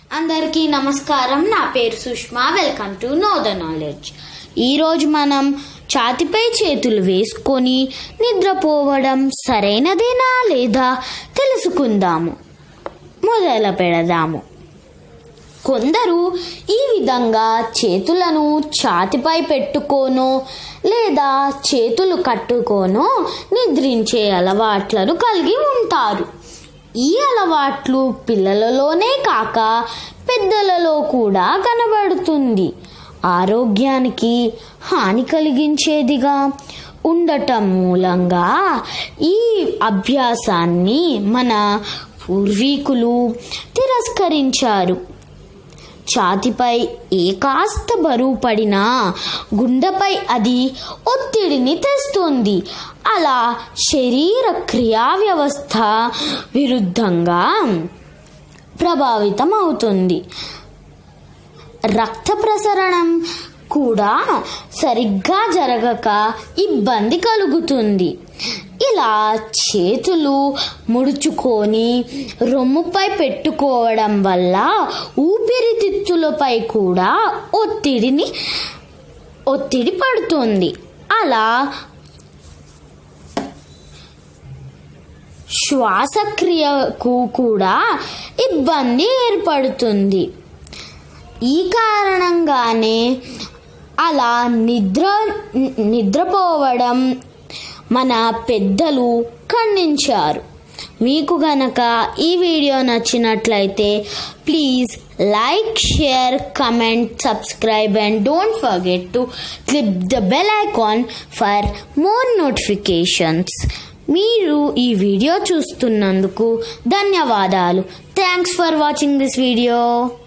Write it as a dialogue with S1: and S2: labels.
S1: అందరికీ నమస్కారం నా పేరు Sushma welcome to know the knowledge ఈరోజు మనం ఛాతిపై చేతులు వేసుకొని నిద్రపోవడం సరైనదేనా లేదా తెలుసుకుందాము మొదలు పెడదాము కొందరు ఈ విధంగా చేతులను ఛాతిపై పెట్టుకోనో లేదా చేతులు కట్టుకోనో నిద్రించే అలవాట్లను కలిగి ఉంటారు ఈ అలవాట్లు పిల్లలలోనే కాక పెద్దలలో కూడా కనబడుతుంది ఆరోగ్యానికి హాని కలిగించేదిగా ఉండటం మూలంగా ఈ అభ్యాసాన్ని మన పూర్వీకులు తిరస్కరించారు ఛాతిపై ఏ కాస్త బరువు పడినా గుండెపై అది ఒత్తిడిని తెస్తుంది అలా శరీర క్రియా వ్యవస్థ విరుద్ధంగా ప్రభావితం అవుతుంది రక్త ప్రసరణం కూడా సరిగ్గా జరగక ఇబ్బంది కలుగుతుంది ఇలా చేతులు ముడుచుకొని రొమ్ముపై పెట్టుకోవడం వల్ల ఊపిరితిత్తులపై కూడా ఒత్తిడిని ఒత్తిడి పడుతుంది అలా శ్వాసక్రియకు కూడా ఇబ్బంది ఏర్పడుతుంది ఈ కారణంగానే అలా నిద్ర నిద్రపోవడం మన పెద్దలు ఖండించారు మీకు గనక ఈ వీడియో నచ్చినట్లయితే please like share comment subscribe and don't forget to click the bell icon for more notifications మీరు ఈ వీడియో చూస్తున్నందుకు ధన్యవాదాలు thanks for watching this video